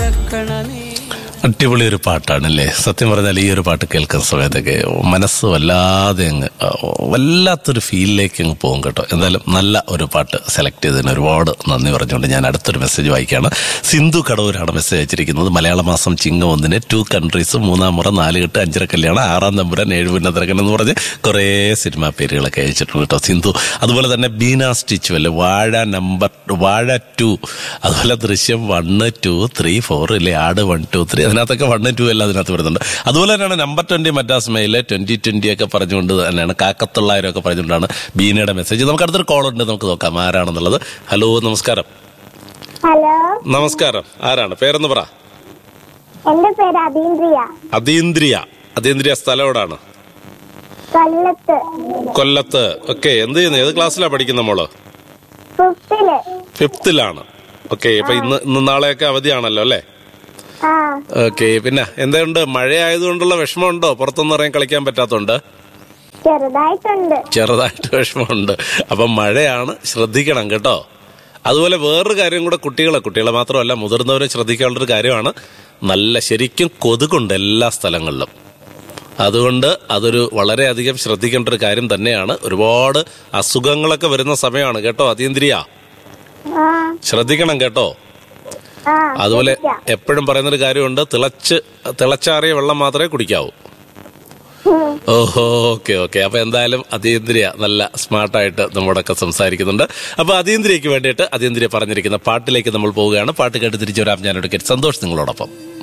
നടക്കണ നീ അടിപൊളി ഒരു പാട്ടാണല്ലേ സത്യം പറഞ്ഞാൽ ഈ ഒരു പാട്ട് കേൾക്കുന്ന സമയത്തൊക്കെ മനസ്സ് വല്ലാതെ അങ്ങ് ആ, വല്ലാത്തൊരു ഫീലിലേക്ക് അങ്ങ് പോകും കേട്ടോ എന്തായാലും നല്ല ഒരു പാട്ട് സെലക്ട് ചെയ്തതിന് ഒരുപാട് നന്ദി പറഞ്ഞുകൊണ്ട് ഞാൻ അടുത്തൊരു മെസ്സേജ് വായിക്കുകയാണ് സിന്ധു കടവൂരാണ് മെസ്സേജ് അയച്ചിരിക്കുന്നത് മലയാള മാസം ചിങ്ങം ഒന്നിന് ടു കൺട്രീസ് മൂന്നാം മുറ നാല് കെട്ട് അഞ്ചര കല്യാണം ആറാം തമ്പുരാൻ ഏഴ് പിന്നത്തിരക്കൻ എന്ന് പറഞ്ഞ് കുറേ സിനിമാ പേരുകളൊക്കെ അയച്ചിട്ടുണ്ട് കേട്ടോ സിന്ധു അതുപോലെ തന്നെ ബീന സ്റ്റിച്ച് വല്ല വാഴ നമ്പർ വാഴ ടു അതുപോലെ ദൃശ്യം വണ്ണ് ടു ത്രീ ഫോർ ഇല്ലേ ആട് വൺ ടു ത്രീ അതിനകത്തൊക്കെ വണ്ണ് ടു എല്ലാം അതിനകത്ത് വരുന്നുണ്ട് അതുപോലെ തന്നെയാണ് number twenty Madras mail twenty twenty ഒക്കെ പറഞ്ഞുകൊണ്ട് തന്നെയാണ് കാക്കത്തൊള്ളായിരം ഒക്കെ പറഞ്ഞുകൊണ്ടാണ് ബീനയുടെ മെസ്സേജ് നമുക്ക് അടുത്തൊരു കോൾ ഉണ്ട് നമുക്ക് നോക്കാം ആരാണെന്നുള്ളത് ഹലോ നമസ്കാരം ഹലോ നമസ്കാരം ആരാണ് പേരെന്ന് പറ എന്റെ പേര് അതീന്ദ്രിയ അതീന്ദ്രിയ അതീന്ദ്രിയ സ്ഥലം എവിടാണ് കൊല്ലത്ത് കൊല്ലത്ത് ഓക്കെ എന്ത് ചെയ്യുന്നു ഏത് ക്ലാസ്സിലാണ് പഠിക്കുന്ന മോള് ഫിഫ്തില് ഫിഫ്തിലാണ് ഓക്കെ ഇപ്പൊ ഇന്ന് ഇന്ന് നാളെയൊക്കെ അവധിയാണല്ലോ അല്ലേ ആ ഓക്കെ പിന്നെ എന്തുകൊണ്ട് മഴയായതുകൊണ്ടുള്ള വിഷമമുണ്ടോ പുറത്തൊന്നും ഇറങ്ങി കളിക്കാൻ പറ്റാത്തോണ്ട് ചെറുതായിട്ടുണ്ട് ചെറുതായിട്ട് വിഷമമുണ്ട് അപ്പം മഴയാണ് ശ്രദ്ധിക്കണം കേട്ടോ അതുപോലെ വേറൊരു കാര്യം കൂടെ കുട്ടികളെ കുട്ടികളെ മാത്രമല്ല മുതിർന്നവരെ ശ്രദ്ധിക്കാനുള്ളൊരു കാര്യമാണ് നല്ല ശരിക്കും കൊതുകുണ്ട് എല്ലാ സ്ഥലങ്ങളിലും അതുകൊണ്ട് അതൊരു വളരെയധികം ശ്രദ്ധിക്കേണ്ട ഒരു കാര്യം തന്നെയാണ് ഒരുപാട് അസുഖങ്ങളൊക്കെ വരുന്ന സമയമാണ് കേട്ടോ അതീന്ദ്രിയ ആ ശ്രദ്ധിക്കണം കേട്ടോ ആ അതുപോലെ ശ്രദ്ധിക്കാം. എപ്പോഴും പറയുന്നൊരു കാര്യമുണ്ട് തിളച്ച് തിളച്ചാറിയ വെള്ളം മാത്രമേ കുടിക്കാവൂ ഉം. ഓഹോ ഓക്കെ ഓക്കെ അപ്പൊ എന്തായാലും അതീന്ദ്രിയ നല്ല സ്മാർട്ടായിട്ട് നമ്മോടൊക്കെ സംസാരിക്കുന്നുണ്ട് അപ്പൊ അതീന്ദ്രിയക്ക് വേണ്ടിയിട്ട് അതീന്ദ്രിയ പറഞ്ഞിരിക്കുന്ന പാട്ടിലേക്ക് നമ്മൾ പോവുകയാണ് പാട്ട് കേട്ട് തിരിച്ചു വരാം ഞാനോട് സന്തോഷം നിങ്ങളോടൊപ്പം